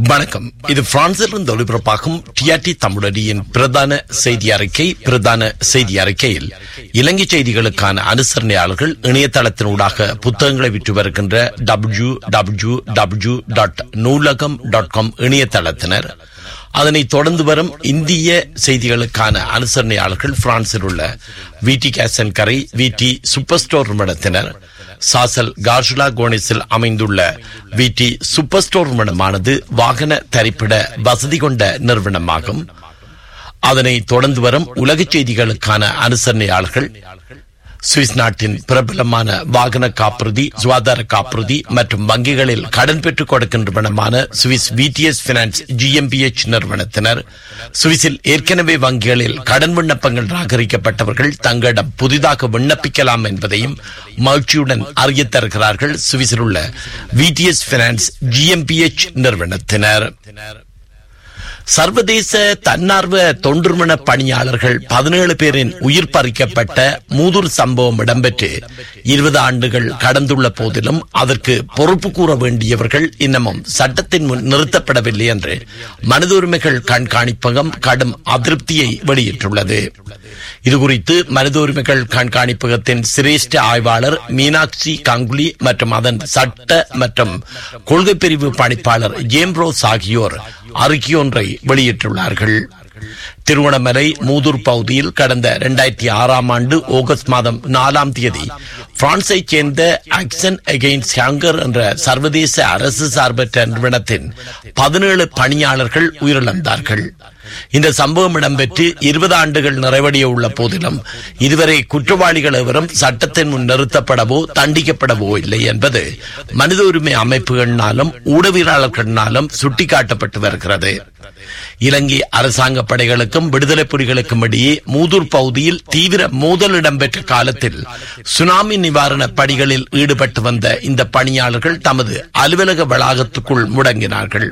வணக்கம் இது பிரான்சிலிருந்து ஒளிபரப்பாகும் டிஆர்டி தமிழடியின் பிரதான செய்தி அறிக்கை பிரதான செய்தி அறிக்கையில் இலங்கை செய்திகளுக்கான அனுசரணையாளர்கள் இணையதளத்தினூடாக புத்தகங்களை விற்று வருகின்ற W W W dot Noolaham dot com இணையதளத்தினர் அதனைத் தொடர்ந்து வரும் இந்திய செய்திகளுக்கான அனுசரணையாளர்கள் பிரான்சில் உள்ள விடி கேசன் கரை விடி சூப்பர் ஸ்டோர் நிறுவனத்தினர் சாசல் கார்ஷுலா கோனிஸில் அமைந்துள்ள விடி சூப்பர் ஸ்டோர் நிறுவனமானது வாகன தரிப்பிட வசதி கொண்ட நிறுவனமாகும் அதனை தொடர்ந்து வரும் உலக செய்திகளுக்கான அனுசரணையாளர்கள் சுவிஸ் நாட்டின் பிரபலமான வாகன காப்புறுதி சுகாதார காப்புறுதி மற்றும் வங்கிகளில் கடன் பெற்றுக் கொடுக்கின்றவனமான சுவிஸ் விடிஎஸ் பினான்ஸ் ஜிஎம்பிஎச் நிறுவனத்தினர் சுவிஸில் ஏற்கனவே வங்கிகளில் கடன் விண்ணப்பங்கள் நிராகரிக்கப்பட்டவர்கள் தங்களிடம் புதிதாக விண்ணப்பிக்கலாம் என்பதையும் மகிழ்ச்சியுடன் அறியத் தருகிறார்கள் சுவிஸில் உள்ள விடிஎஸ் பினான்ஸ் ஜிஎம்பிஎச் நிறுவனத்தினர் சர்வதேச தன்னார்வ தொண்டுமண பணியாளர்கள் பதினேழு பேரின் உயிர் பறிக்கப்பட்ட மூதூர் சம்பவம் இடம்பெற்று இருபது ஆண்டுகள் கடந்துள்ள போதிலும் அதற்கு பொறுப்பு கூற வேண்டியவர்கள் இன்னமும் சட்டத்தின் முன் நிறுத்தப்படவில்லை என்று மனித உரிமைகள் கண்காணிப்பகம் கடும் அதிருப்தியை வெளியிட்டுள்ளது இதுகுறித்து மனித உரிமைகள் கண்காணிப்பகத்தின் சிரேஷ்ட ஆய்வாளர் மீனாட்சி கங்குலி மற்றும் அதன் சட்ட மற்றும் கொள்கை பிரிவு பணிப்பாளர் ஜேம்ரோஸ் ஆகியோர் அறிக்கையொன்றை வெளியிட்டுள்ளார்கள் திருவண்ணாமலை மூதூர் பகுதியில் கடந்த இரண்டாயிரத்தி ஆறாம் ஆண்டு ஆகஸ்ட் மாதம் நாலாம் தேதி பிரான்சை சேர்ந்த ஆக்சன் அகெயின்ஸ்ட் ஹங்கர் என்ற சர்வதேச அரசு சார்பற்ற நிறுவனத்தின் பதினேழு பணியாளர்கள் உயிரிழந்தார்கள் இந்த சம்பவம் இடம்பெற்று இருபது ஆண்டுகள் நிறைவடைய உள்ள போதிலும் இதுவரை குற்றவாளிகள் எவரும் சட்டத்தின் முன் நிறுத்தப்படவோ தண்டிக்கப்படவோ இல்லை என்பது மனித உரிமை அமைப்புகளினாலும் ஊடகவியலாளர்களினாலும் சுட்டிக்காட்டப்பட்டு வருகிறது இலங்கை அரசாங்க படைகளுக்கும் விடுதலை புலிகளுக்கும் இடையே மூதூர் பகுதியில் தீவிர மோதல் இடம்பெற்ற காலத்தில் சுனாமி நிவாரண பணிகளில் ஈடுபட்டு வந்த இந்த பணியாளர்கள் தமது அலுவலக வளாகத்துக்குள் முடங்கினார்கள்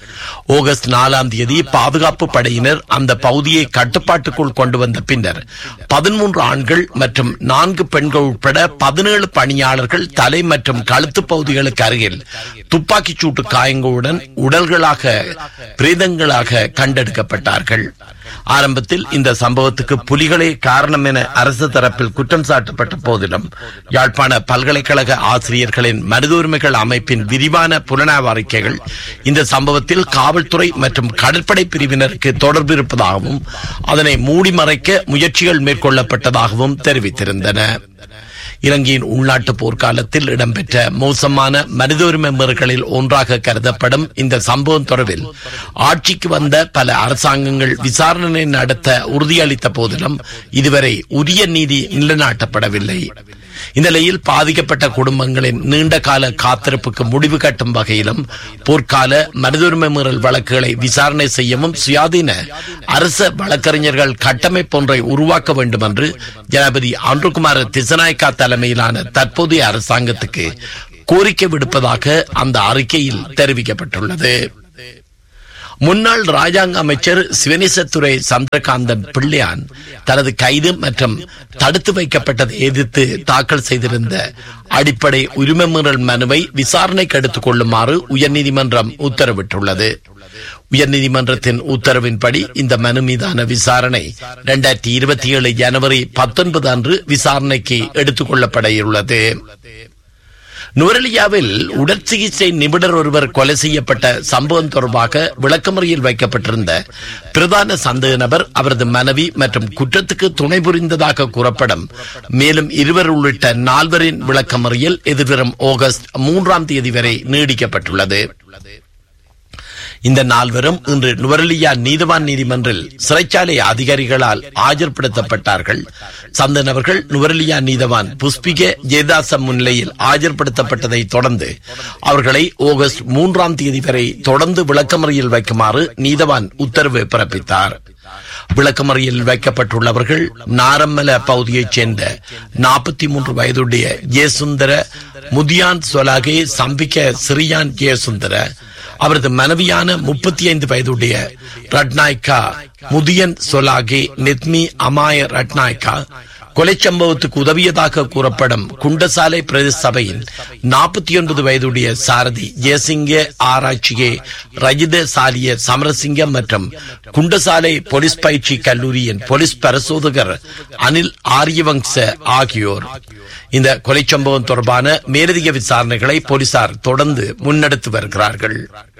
ஆகஸ்ட் நாலாம் தேதி பாதுகாப்பு படையினர் அந்த பகுதியை கட்டுப்பாட்டுக்குள் கொண்டு வந்த பின்னர் பதிமூன்று ஆண்கள் மற்றும் நான்கு பெண்கள் உட்பட பதினேழு பணியாளர்கள் தலை மற்றும் கழுத்து பகுதிகளுக்கு அருகில் துப்பாக்கிச் சூட்டு காயங்களுடன் உடல்களாக பிரேதங்களாக கண்டெடுக்கப்பட்டார்கள் ஆரம்பத்தில் இந்த சம்பவத்துக்கு புலிகளே காரணம் என அரசு தரப்பில் குற்றம் சாட்டப்பட்ட போதிலும் யாழ்ப்பாண பல்கலைக்கழக ஆசிரியர்களின் மனித உரிமைகள் அமைப்பின் விரிவான புலனாய்வு அறிக்கைகள் இந்த சம்பவத்தில் காவல்துறை மற்றும் கடற்படை பிரிவினருக்கு தொடர்பு இருப்பதாகவும் அதனை மூடி மறைக்க முயற்சிகள் மேற்கொள்ளப்பட்டதாகவும் தெரிவித்திருந்தன இலங்கையின் உள்நாட்டு போர்க்காலத்தில் இடம்பெற்ற மோசமான மனித உரிமை மீறல்களில் ஒன்றாக கருதப்படும் இந்த சம்பவம் தொடர்பில் ஆட்சிக்கு வந்த பல அரசாங்கங்கள் விசாரணை நடத்த உறுதியளித்த போதிலும் இதுவரை உரிய நீதி நிலைநாட்டப்படவில்லை இந்த நிலையில் பாதிக்கப்பட்ட குடும்பங்களின் நீண்ட கால காத்திருப்புக்கு முடிவு கட்டும் வகையிலும் போர்க்கால மனித உரிமை மீறல் வழக்குகளை விசாரணை செய்யவும் சுயாதீன அரச வழக்கறிஞர்கள் கட்டமைப்பு ஒன்றை உருவாக்க வேண்டும் என்று ஜனாபதி ஆண்டுகுமார் திசநாயக்கா தலைமையிலான தற்போதைய அரசாங்கத்துக்கு கோரிக்கை விடுப்பதாக அந்த அறிக்கையில் தெரிவிக்கப்பட்டுள்ளது முன்னாள் ராஜாங்க அமைச்சர் சிவனேசத்துறை சந்திரகாந்தன் பிள்ளையான் தனது கைது மற்றும் தடுத்து வைக்கப்பட்டதை எதிர்த்து தாக்கல் செய்திருந்த அடிப்படை உரிமை மீறல் மனுவை விசாரணைக்கு எடுத்துக் கொள்ளுமாறு உயர்நீதிமன்றம் உத்தரவிட்டுள்ளது உயர்நீதிமன்றத்தின் உத்தரவின்படி இந்த மனு மீதான விசாரணை இரண்டாயிரத்தி இருபத்தி ஏழு ஜனவரி பத்தொன்பது அன்று விசாரணைக்கு எடுத்துக் கொள்ளப்பட உள்ளது நுவரலியாவில் உடற்சிகிச்சை நிபுணர் ஒருவர் கொலை செய்யப்பட்ட சம்பவம் தொடர்பாக விளக்கமறியில் வைக்கப்பட்டிருந்த பிரதான சந்தேக நபர் அவரது மனைவி மற்றும் குற்றத்துக்கு துணை புரிந்ததாக கூறப்படும் மேலும் இருவர் உள்ளிட்ட நால்வரின் விளக்கமறியல் எதிர்வரும் ஆகஸ்ட் மூன்றாம் தேதி வரை நீடிக்கப்பட்டுள்ளது இந்த நால்வரும் இன்று நுவரலியா நீதவான் நீதிமன்றில் சிறைச்சாலை அதிகாரிகளால் ஆஜர்படுத்தப்பட்டார்கள் சந்த நபர்கள் நுவரலியா நீதவான் புஷ்பிக ஜெயதாசம் முன்னிலையில் ஆஜர்படுத்தப்பட்டதை தொடர்ந்து அவர்களை ஆகஸ்ட் மூன்றாம் தேதி வரை தொடர்ந்து விளக்கமறியில் வைக்குமாறு நீதவான் உத்தரவு பிறப்பித்தார் விளக்கமறியில் வைக்கப்பட்டுள்ளவர்கள் நாரம்மல பகுதியைச் சேர்ந்த நாற்பத்தி மூன்று வயதுடைய ஜெயசுந்தர முதியான் சொலாகே சம்பிக்க சிறியான் ஜெயசுந்தர அவரது மனைவியான முப்பத்தி ஐந்து வயதுடைய ரட்நாய்கா முதியன் சொலாகே நெத்மி அமாய ரட்நாய்கா கொலை சம்பவத்துக்கு உதவியதாக கூறப்படும் குண்டசாலை பிரதேச சபையின் நாற்பத்தி ஒன்பது வயதுடைய சாரதி ஜெயசிங்க ஆராய்ச்சியே ரஜித சாலிய சமரசிங்கம் மற்றும் குண்டசாலை போலீஸ் பயிற்சி கல்லூரியின் போலீஸ் பரிசோதகர் அனில் ஆரியவங்ச ஆகியோர் இந்த கொலை சம்பவம் தொடர்பான மேலதிக விசாரணைகளை போலீசார் தொடர்ந்து முன்னெடுத்து வருகிறார்கள்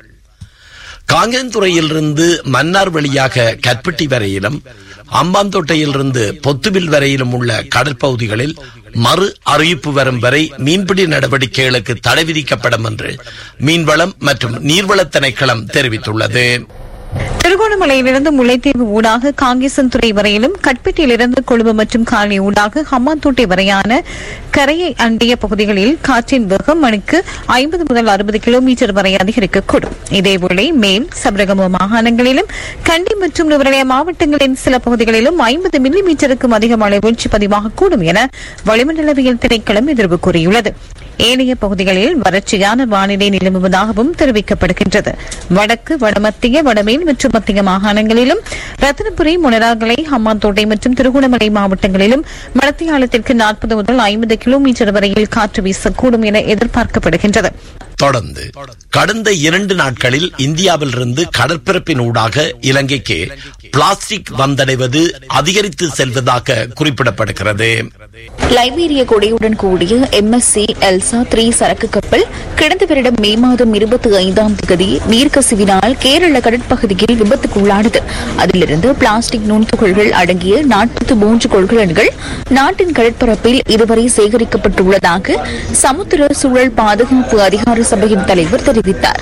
காங்கேந்துறையிலிருந்து மன்னார் வழியாக கற்பட்டி வரையிலும் அம்பாந்தோட்டையிலிருந்து பொத்துவில் வரையிலும் உள்ள கடற்பகுதிகளில் மறு அறிவிப்பு வரும் வரை மீன்பிடி நடவடிக்கைகளுக்கு தடை விதிக்கப்படும் என்று மீன்வளம் மற்றும் நீர்வள திணைக்களம் தெரிவித்துள்ளது திருகோணமலையிலிருந்து முல்லைத்தீவு ஊடாக காங்கேசன்துறை வரையிலும் கட்பெட்டியிலிருந்து கொழும்பு மற்றும் காலனி ஊடாக ஹம்மாந்தோட்டை வரையான கரையை அண்டிய பகுதிகளில் காற்றின் வேகம் மணிக்கு ஐம்பது முதல் அறுபது கிலோமீட்டர் வரை அதிகரிக்கக்கூடும் இதேவேளை மேல் சபரகம மாகாணங்களிலும் கண்டி மற்றும் நுவரலியா மாவட்டங்களின் சில பகுதிகளிலும் ஐம்பது மில்லி மீட்டருக்கும் அதிக மழை வீழ்ச்சி பதிவாகக்கூடும் என வளிமண்டலவியல் திணைக்களம் எதிர்வு கூறியுள்ளது ஏனைய பகுதிகளில் வறட்சியான வானிலை நிலவுவதாகவும் தெரிவிக்கப்படுகின்றது வடக்கு வடமத்திய வடமேல் மற்றும் மத்திய மாகாணங்களிலும் ரத்தினபுரி முனராகலை ஹம்மாந்தோட்டை மற்றும் திருகோணமலை மாவட்டங்களிலும் மடத்தியாலத்திற்கு நாற்பது முதல் ஐம்பது கிலோமீட்டர் வரையில் காற்று வீசக்கூடும் என எதிர்பார்க்கப்படுகின்றது தொடர்ந்து கடந்த இரண்டு நாட்களில் இந்தியாவிலிருந்து கடற்பரப்பின் ஊடாக இலங்கைக்கு பிளாஸ்டிக் வந்தடைவது அதிகரித்து செல்வதாக குறிப்பிடப்படுகிறது லைபீரிய கொடியுடன் கூடிய எம்எஸ்சி எல்சா த்ரீ சரக்கு கப்பல் கடந்த வருடம் மே மாதம் இருபத்தி ஐந்தாம் தேதி நீர்க்கசிவினால் கேரள கடற்பகுதியில் விபத்துக்குள்ளானது அதிலிருந்து பிளாஸ்டிக் நுண்துகள்கள் அடங்கிய நாற்பத்தி மூன்று கொள்கலன்கள் நாட்டின் கடற்பரப்பில் இதுவரை சேகரிக்கப்பட்டுள்ளதாக சமுத்திர சூழல் பாதுகாப்பு அதிகார சபையின் தலைவர் தெரிவித்தார்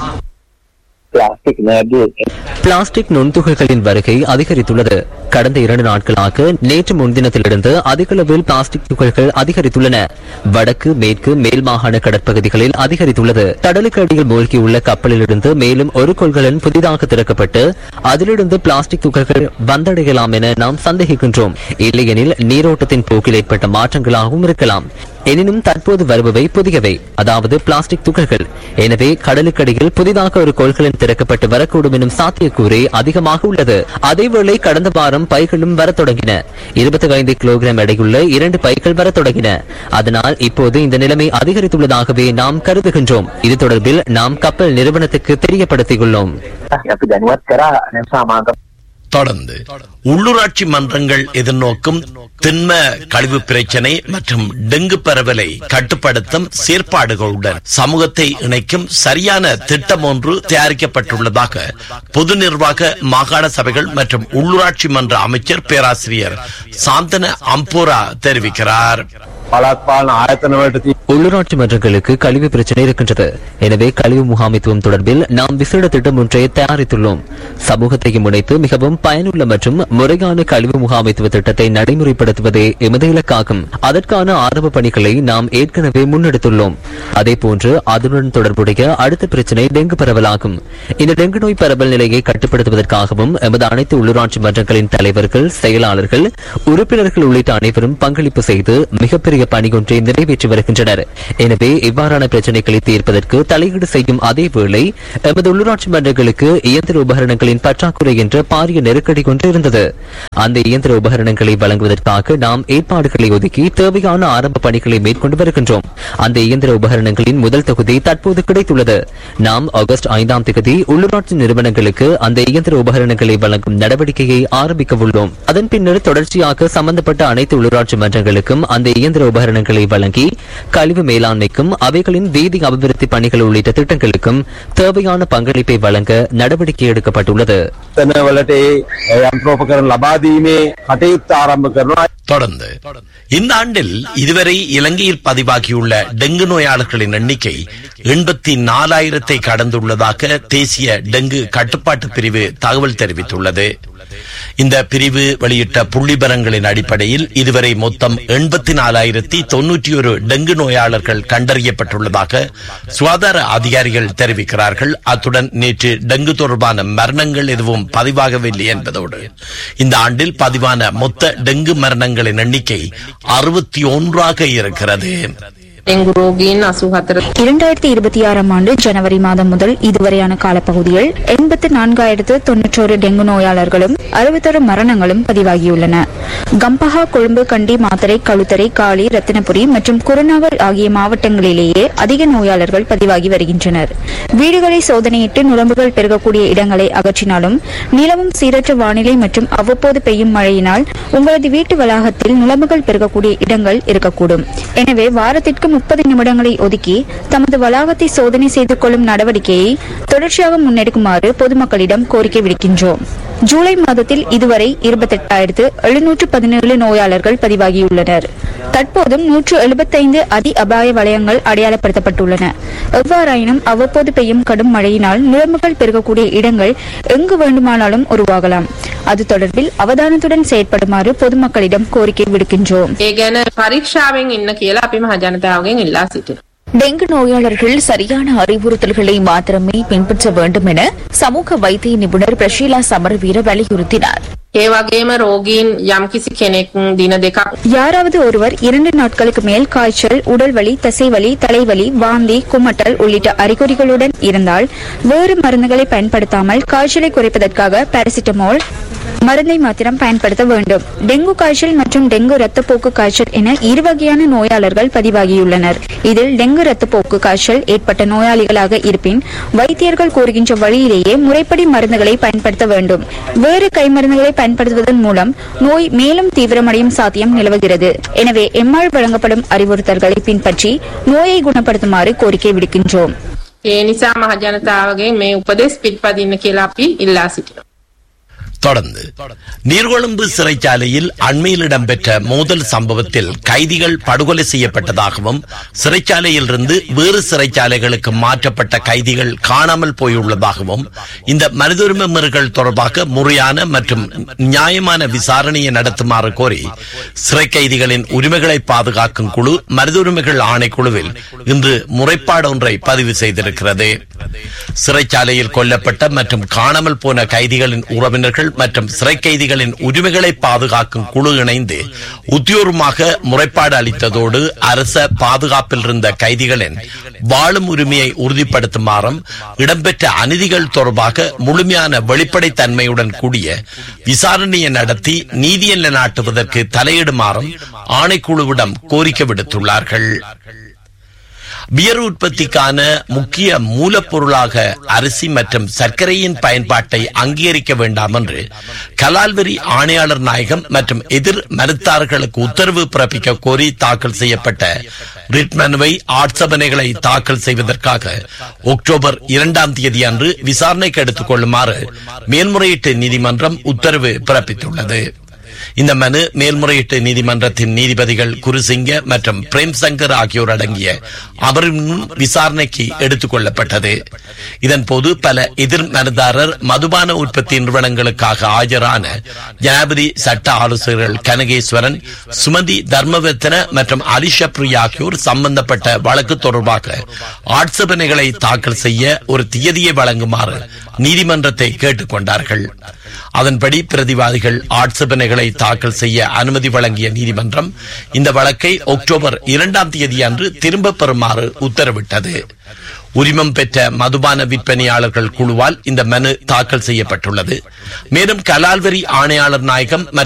plastic nerdy பிளாஸ்டிக் நுண்துகள்களின் வருகை அதிகரித்துள்ளது கடந்த இரண்டு நாட்களாக நேற்று முன்தினத்திலிருந்து அதிக அளவில் பிளாஸ்டிக் துகள்கள் அதிகரித்துள்ளன வடக்கு மேற்கு மேல் மாகாண கடற்பகுதிகளில் அதிகரித்துள்ளது கடலுக்கு அடியில் மூழ்கியுள்ள கப்பலிலிருந்து மேலும் ஒரு கொள்கலன் புதிதாக திறக்கப்பட்டு அதிலிருந்து பிளாஸ்டிக் துகள்கள் வந்தடையலாம் என நாம் சந்தேகிக்கின்றோம் இல்லையெனில் நீரோட்டத்தின் போக்கில் ஏற்பட்ட மாற்றங்களாகவும் இருக்கலாம் எனினும் தற்போது வருபவை புதியவை அதாவது பிளாஸ்டிக் துகள்கள் எனவே கடலுக்கடியில் புதிதாக ஒரு கொள்கலன் திறக்கப்பட்டு வரக்கூடும் எனும் சாத்தியக்கூறே அதிகமாக உள்ளது அதேவேளை கடந்த வாரம் பைகளும் வரத் தொடங்கின இருபத்தி ஐந்து கிலோகிராம் எடையுள்ள இரண்டு பைகள் வரத் தொடங்கின அதனால் இப்போது இந்த நிலைமை அதிகரித்துள்ளதாகவே நாம் கருதுகின்றோம் இது தொடர்பில் நாம் கப்பல் நிறுவனத்துக்கு தெரியப்படுத்தியுள்ளோம் අපි දැනුවත් කරා සාමාන්‍ය தொடர்ந்து உள்ளூராட்சி மன்றங்கள் எதிர்நோக்கும் திண்ம கழிவு பிரச்சனை மற்றும் டெங்கு பரவலை கட்டுப்படுத்தும் செயற்பாடுகளுடன் சமூகத்தை இணைக்கும் சரியான திட்டம் ஒன்று தயாரிக்கப்பட்டுள்ளதாக பொது நிர்வாக மாகாண சபைகள் மற்றும் உள்ளூராட்சி மன்ற அமைச்சர் பேராசிரியர் சாந்தன அம்போரா தெரிவிக்கிறார் පළාත් පාලන ආයතනවලට තියෙන உள்ளூராட்சி மன்றங்களுக்கு கழிவு பிரச்சனை இருக்கின்றது எனவே கழிவு முகாமைத்துவம் தொடர்பில் நாம் விசேட திட்டம் ஒன்றை தயாரித்துள்ளோம் சமூகத்தையும் இணைத்து மிகவும் பயனுள்ள மற்றும் முறையான கழிவு முகாமைத்துவ திட்டத்தை நடைமுறைப்படுத்துவதே எமது இலக்காகும் அதற்கான ஆரம்ப பணிகளை நாம் ஏற்கனவே முன்னெடுத்துள்ளோம் அதேபோன்று அதனுடன் தொடர்புடைய அடுத்த பிரச்சனை டெங்கு பரவலாகும் இந்த டெங்கு நோய் பரவல் நிலையை கட்டுப்படுத்துவதற்காகவும் எமது அனைத்து உள்ளூராட்சி மன்றங்களின் தலைவர்கள் செயலாளர்கள் உறுப்பினர்கள் உள்ளிட்ட அனைவரும் பங்களிப்பு செய்து மிகப்பெரிய பணி ஒன்றை நிறைவேற்றி வருகின்றனர் எனவே இவ்வாறான பிரச்சனைகளை தீர்ப்பதற்கு தலையீடு செய்யும் அதே வேளை எமது உள்ளூராட்சி மன்றங்களுக்கு இயந்திர உபகரணங்களின் பற்றாக்குறை என்ற பாரிய நெருக்கடி ஒன்று இருந்தது அந்த இயந்திர உபகரணங்களை வழங்குவதற்காக நாம் ஏற்பாடுகளை ஒதுக்கி தேவையான ஆரம்ப பணிகளை மேற்கொண்டு வருகின்றோம் அந்த இயந்திர உபகரணங்களின் முதல் தொகுதி தற்போது கிடைத்துள்ளது நாம் ஆகஸ்ட் ஐந்தாம் தேதி உள்ளூராட்சி நிறுவனங்களுக்கு அந்த இயந்திர உபகரணங்களை வழங்கும் நடவடிக்கையை ஆரம்பிக்க உள்ளோம் அதன் பின்னர் தொடர்ச்சியாக சம்பந்தப்பட்ட அனைத்து உள்ளூராட்சி மன்றங்களுக்கும் அந்த இயந்திர உபகரணங்களை வழங்கி கழிவு மேலாண்மைக்கும் அவைகளின் வீதி அபிவிருத்தி பணிகள் உள்ளிட்ட திட்டங்களுக்கும் தேவையான பங்களிப்பை வழங்க நடவடிக்கை எடுக்கப்பட்டுள்ளது තැනවලට ඒ යන්ත්‍රෝපකරණ ලබා දීමේ කටයුත්ත ආරම්භ කරනවා தொடர்ந்து இந்த ஆண்டில் இதுவரை இலங்கையில் பதிவாகியுள்ள டெங்கு நோயாளர்களின் எண்ணிக்கை எண்பத்தி நாலாயிரத்தை கடந்துள்ளதாக தேசிய டெங்கு கட்டுப்பாட்டு பிரிவு தகவல் தெரிவித்துள்ளது இந்த பிரிவு வெளியிட்ட புள்ளிபரங்களின் அடிப்படையில் இதுவரை மொத்தம் எண்பத்தி நாலாயிரத்தி தொன்னூற்றி ஒரு டெங்கு நோயாளர்கள் கண்டறியப்பட்டுள்ளதாக சுகாதார அதிகாரிகள் தெரிவிக்கிறார்கள் அத்துடன் நேற்று டெங்கு தொடர்பான மரணங்கள் எதுவும் பதிவாகவில்லை என்பதோடு இந்த ஆண்டில் பதிவான மொத்த டெங்கு மரணங்களின் எண்ணிக்கை அறுபத்தி ஒன்றாக இருக்கிறது ඩෙංගු රෝගීන් 84 இரண்டாயிரத்தி இருபத்தி ஆறாம் ஆண்டு ஜனவரி மாதம் முதல் இதுவரையான காலப்பகுதியில் எண்பத்து நான்காயிரத்து தொன்னூற்றோரு டெங்கு நோயாளர்களும் அறுபத்தொரு மரணங்களும் பதிவாகியுள்ளன கம்பஹா கொழும்பு கண்டி மாத்தரை களுத்தரை காலி ரத்தினபுரி மற்றும் குருநாகல் ஆகிய மாவட்டங்களிலேயே அதிக நோயாளர்கள் பதிவாகி வருகின்றனர் வீடுகளை சோதனையிட்டு நுழம்புகள் பெருகக்கூடிய இடங்களை அகற்றினாலும் நிலவும் சீரற்ற வானிலை மற்றும் அவ்வப்போது பெய்யும் மழையினால் உங்களது வீட்டு வளாகத்தில் நுழம்புகள் பெருகக்கூடிய இடங்கள் இருக்கக்கூடும் எனவே வாரத்திற்கு முப்பது நிமிடங்களை ஒதுக்கி தமது வளாகத்தை சோதனை செய்து கொள்ளும் நடவடிக்கையை தொடர்ச்சியாக முன்னெடுக்குமாறு பொதுமக்களிடம் கோரிக்கை விடுக்கின்றோம் ஜூலை மாதத்தில் இதுவரை இருபத்தெட்டாயிரத்து எழுநூற்று பதினேழு நோயாளர்கள் பதிவாகியுள்ளனர் தற்போதும் நூற்று எழுபத்தைந்து அதி அபாய வலயங்கள் அடையாளப்படுத்தப்பட்டுள்ளன எவ்வாறாயினும் அவ்வப்போது பெய்யும் கடும் மழையினால் நிலைமைகள் பெருகக்கூடிய இடங்கள் எங்கு வேண்டுமானாலும் உருவாகலாம் அது தொடர்பில் அவதானத்துடன் செயற்படுமாறு பொதுமக்களிடம் கோரிக்கை விடுக்கின்றோம் ඒ ගැන පරීක්ෂාවෙන් ඉන්න කියලා අපි මහ ජනතාවගෙන් ඉල්ලා සිටිනවා. டெங்கு நோயாளர்கள் சரியான அறிவுறுத்தல்களை மாத்திரமே பின்பற்ற வேண்டும் என சமூக வைத்திய நிபுணர் பிரஷீலா சமரவீர வலியுறுத்தினார் ඒ වගේම රෝගීන් යම්කිසි කෙනෙක් දින දෙකක් யாராவது ஒருவர் இரண்டு நாட்களுக்கு மேல் காய்ச்சல் உடல்வலி தசைவலி தலைவலி வாந்தி குமட்டல் உள்ளிட்ட அறிகுறிகளுடன் இருந்தால் வேறு மருந்துகளை பயன்படுத்தாமல் காய்ச்சலை குறைப்பதற்காக பாராசிட்டமால் மருந்தை மாத்திரம் பயன்படுத்த வேண்டும் டெங்கு காய்ச்சல் மற்றும் டெங்கு ரத்தப்போக்கு காய்ச்சல் என இரு வகையான நோயாளர்கள் பதிவாகியுள்ளனர் இதில் டெங்கு ரத்தப்போக்கு காய்ச்சல் ஏற்பட்ட நோயாளிகளாக இருப்பின் வைத்தியர்கள் கூறுகின்ற வழியிலேயே முறைப்படி மருந்துகளை பயன்படுத்த வேண்டும் வேறு கைமருந்துகளை பயன்படுத்துவதன் மூலம் நோய் மேலும் தீவிரமடையும் சாத்தியம் நிலவுகிறது எனவே எம்மால் வழங்கப்படும் அறிவுறுத்தல்களை பின்பற்றி நோயை குணப்படுத்துமாறு கோரிக்கை விடுக்கின்றோம் ඒ නිසා මහ ජනතාවගෙන් මේ උපදෙස් පිළිපදින්න කියලා අපි ඉල්ලා සිටිනවා. தொடர்ந்து நீர்கொழும்பு சிறைச்சாலையில் அண்மையில் இடம்பெற்ற மோதல் சம்பவத்தில் கைதிகள் படுகொலை செய்யப்பட்டதாகவும் சிறைச்சாலையில் இருந்து வேறு சிறைச்சாலைகளுக்கு மாற்றப்பட்ட கைதிகள் காணாமல் போயுள்ளதாகவும் இந்த மனித உரிமை மீறல்கள் தொடர்பாக முறையான மற்றும் நியாயமான விசாரணையை நடத்துமாறு கோரி சிறை கைதிகளின் உரிமைகளை பாதுகாக்கும் குழு மனித உரிமைகள் ஆணைக்குழுவில் இன்று முறைப்பாடு ஒன்றை பதிவு செய்திருக்கிறது சிறைச்சாலையில் கொல்லப்பட்ட மற்றும் காணாமல் போன கைதிகளின் உறவினர்கள் மற்றும் சிறை கைதிகளின் உரிமைகளை பாதுகாக்கும் குழு இணைந்து உத்தியோகமாக முறைப்பாடு அளித்ததோடு அரச பாதுகாப்பில் இருந்த கைதிகளின் வாழும் உரிமையை உறுதிப்படுத்துமாறும் இடம்பெற்ற அநீதிகள் தொடர்பாக முழுமையான வெளிப்படைத்தன்மையுடன் கூடிய விசாரணையை நடத்தி நீதியை நிலைநாட்டுவதற்கு தலையிடுமாறும் ஆணைக்குழுவிடம் கோரிக்கை விடுத்துள்ளார்கள் பியர் உற்பத்திக்கான முக்கிய மூலப்பொருளாக அரிசி மற்றும் சர்க்கரையின் பயன்பாட்டை அங்கீகரிக்க வேண்டாம் என்று கலால்வரி ஆணையாளர் நாயகம் மற்றும் எதிர் மறுத்தார்களுக்கு உத்தரவு பிறப்பிக்க கோரி தாக்கல் செய்யப்பட்ட ரிட் மனுவை ஆட்சேபனைகளை தாக்கல் செய்வதற்காக அக்டோபர் இரண்டாம் தேதி அன்று விசாரணைக்கு எடுத்துக் கொள்ளுமாறு மேல்முறையீட்டு நீதிமன்றம் உத்தரவு பிறப்பித்துள்ளது இந்த மனு மேல்முறையீட்டு நீதிமன்றத்தின் நீதிபதிகள் குருசிங்க மற்றும் பிரேம் சங்கர் ஆகியோர் அடங்கிய அமர்வின் முன் விசாரணைக்கு எடுத்துக் கொள்ளப்பட்டது இதன்போது பல எதிர் மனுதாரர் மதுபான உற்பத்தி நிறுவனங்களுக்காக ஆஜரான ஜனாபதி சட்ட ஆலோசகர்கள் கனகேஸ்வரன் சுமதி தர்மவர்த்தன மற்றும் அலிஷா பிரியா ஆகியோர் சம்பந்தப்பட்ட வழக்கு தொடர்பாக ஆட்சேபனைகளை தாக்கல் செய்ய ஒரு தியதியை வழங்குமாறு நீதிமன்றத்தை கேட்டுக் கொண்டார்கள் அதன்படி பிரதிவாதிகள் ஆட்சேபனைகளை தாக்கல் செய்ய அனுமதி வழங்கிய நீதிமன்றம் இந்த வழக்கை அக்டோபர் இரண்டாம் தேதி அன்று திரும்பப் பெறுமாறு உத்தரவிட்டது உரிமம் பெற்ற மதுபான விற்பனையாளர்கள் குழுவால் இந்த மனு தாக்கல் செய்யப்பட்டுள்ளது மேலும் கலால்வரி ஆணையாளர் நாயகம் மற்றும்